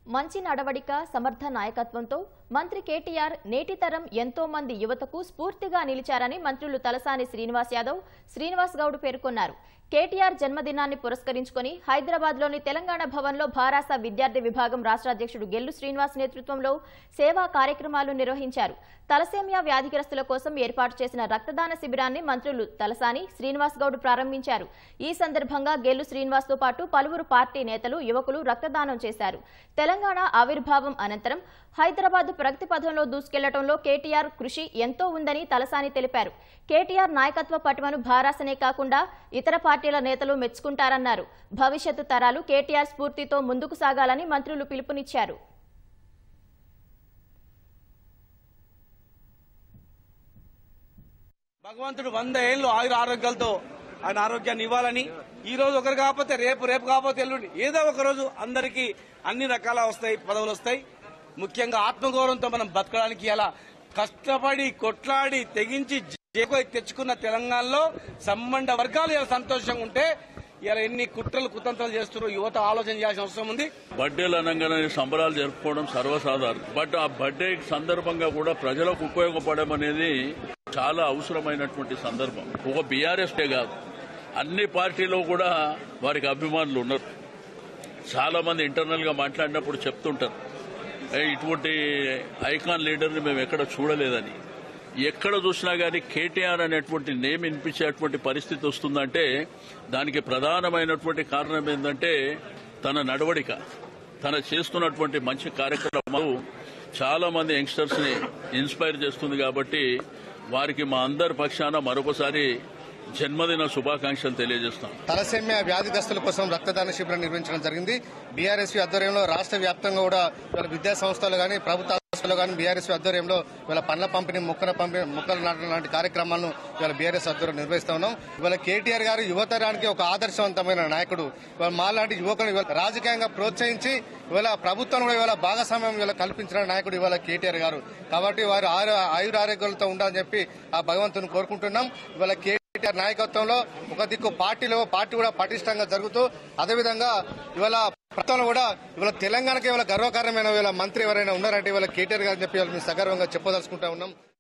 మంచి నడవడిక సమర్థ నాయకత్వంతో మంత్రి కేటీఆర్ నేటి తరం ఎంతో మంది యువతకు స్ఫూర్తిగా నిలిచారని మంత్రులు తలసాని శ్రీనివాస్ యాదవ్ శ్రీనివాస్ గౌడ్ పేర్కొన్నారు కేటీఆర్ జన్మదినాన్ని పురస్కరించుకొని హైదరాబాద్లోని తెలంగాణ భవన్లో భారాస విద్యార్థి విభాగం రాష్ట్ర అధ్యక్షుడు గెల్లు శ్రీనివాస్ నేతృత్వంలో సేవా కార్యక్రమాలు నిర్వహించారు తలసేమియా వ్యాధిగ్రస్తుల కోసం ఏర్పాటు చేసిన రక్తదాన శిబిరాన్ని మంత్రులు తలసాని శ్రీనివాస్ గౌడ్ ప్రారంభించారు ఈ సందర్భంగా గెల్లు శ్రీనివాస్ తో పాటు పలువురు పార్టీ నేతలు యువకులు రక్తదానం చేశారు తెలంగాణ ఆవిర్భావం అనంతరం హైదరాబాద్ ప్రగతి పథంలో దూసుకెళ్లడంలో కేటీఆర్ కృషి ఎంతో ఉందని తలసాని తెలిపారు కేటీఆర్ నాయకత్వ పటిమను భారాసనే కాకుండా ఇతర పార్టీల నేతలు మెచ్చుకుంటారన్నారు భవిష్యత్తు తరాలు కేటీఆర్ స్ఫూర్తితో ముందుకు సాగాలని మంత్రులు పిలుపునిచ్చారు భగవంతుడు వంద ఏళ్ళు ఆయుర ఆరోగ్యాలతో ఆయన ఆరోగ్యాన్ని ఇవ్వాలని ఈ రోజు ఒకరు కాకపోతే రేపు రేపు కాకపోతే ఎల్లుండి ఏదో ఒక రోజు అందరికీ అన్ని రకాల వస్తాయి పదవులు వస్తాయి ముఖ్యంగా ఆత్మగౌరవంతో మనం బతకడానికి అలా కష్టపడి కొట్లాడి తెగించి జేకోయి తెచ్చుకున్న తెలంగాణలో సంబంధ వర్గాలు ఇలా సంతోషంగా ఉంటే ఇలా ఎన్ని కుట్రలు కుతంత్రాలు చేస్తున్నారు యువత ఆలోచన చేయాల్సిన అవసరం ఉంది బర్త్డేలు అనగానే సంబరాలు జరుపుకోవడం సర్వసాధారణం బట్ ఆ బర్త్డే సందర్భంగా కూడా ప్రజలకు ఉపయోగపడడం అనేది చాలా అవసరమైనటువంటి సందర్భం ఒక బీఆర్ఎస్ కాదు అన్ని పార్టీలో కూడా వారికి అభిమానులు ఉన్నారు చాలా మంది ఇంటర్నల్ గా మాట్లాడినప్పుడు చెప్తుంటారు "ఏ, ఇటువంటి ఐకాన్ లీడర్ని మేము ఎక్కడ చూడలేదని ఎక్కడ చూసినా గానీ కేటీఆర్ అనేటువంటి నేమ్ వినిపించేటువంటి పరిస్థితి వస్తుందంటే దానికి ప్రధానమైనటువంటి కారణం ఏంటంటే తన నడవడిక తన చేస్తున్నటువంటి మంచి కార్యక్రమాలు చాలా మంది యంగ్స్టర్స్ ని ఇన్స్పైర్ చేస్తుంది కాబట్టి వారికి మా అందరి పక్షాన మరొకసారి జన్మదిన శుభాకాంక్షలు తెలియజేస్తాం తలసేమియా వ్యాధిగ్రస్తుల కోసం రక్తదాన శిబిరం నిర్వహించడం జరిగింది బీఆర్ఎస్పీ ఆధ్వర్యంలో రాష్ట్ర వ్యాప్తంగా కూడా ఇవాళ విద్యా సంస్థలు కానీ ప్రభుత్వ సంస్థలు కానీ బీఆర్ఎస్ ఆధ్వర్యంలో ఇవాళ పండ్ల పంపిణీ మొక్కల పంపిణీ మొక్కలు నాటడం లాంటి కార్యక్రమాలను ఇవాళ బీఆర్ఎస్ ఆధ్వర్యంలో నిర్వహిస్తా ఉన్నాం ఇవాళ కేటీఆర్ గారు యువతరానికి ఒక ఆదర్శవంతమైన నాయకుడు ఇవాళ మాలాంటి యువకులను ఇవాళ రాజకీయంగా ప్రోత్సహించి ఇవాళ ప్రభుత్వం కూడా ఇవాళ భాగస్వామ్యం ఇవాళ కల్పించిన నాయకుడు ఇవాళ కేటీఆర్ గారు కాబట్టి వారు ఆరు ఆయురారోగ్యాలతో ఉండాలని చెప్పి ఆ భగవంతుని కోరుకుంటున్నాం ఇవాళ కేటీఆర్ నాయకత్వంలో ఒక దిక్కు పార్టీలో పార్టీ కూడా పటిష్టంగా జరుగుతూ అదేవిధంగా ఇవాళ ప్రభుత్వంలో కూడా ఇవాళ తెలంగాణకి ఇవాళ గర్వకారణమైన ఇవాళ మంత్రి ఎవరైనా ఉన్నారంటే ఇవాళ కేటీఆర్ గారు చెప్పి ఇవాళ మేము సగర్వంగా చెప్పదలుచుకుంటా ఉన్నాం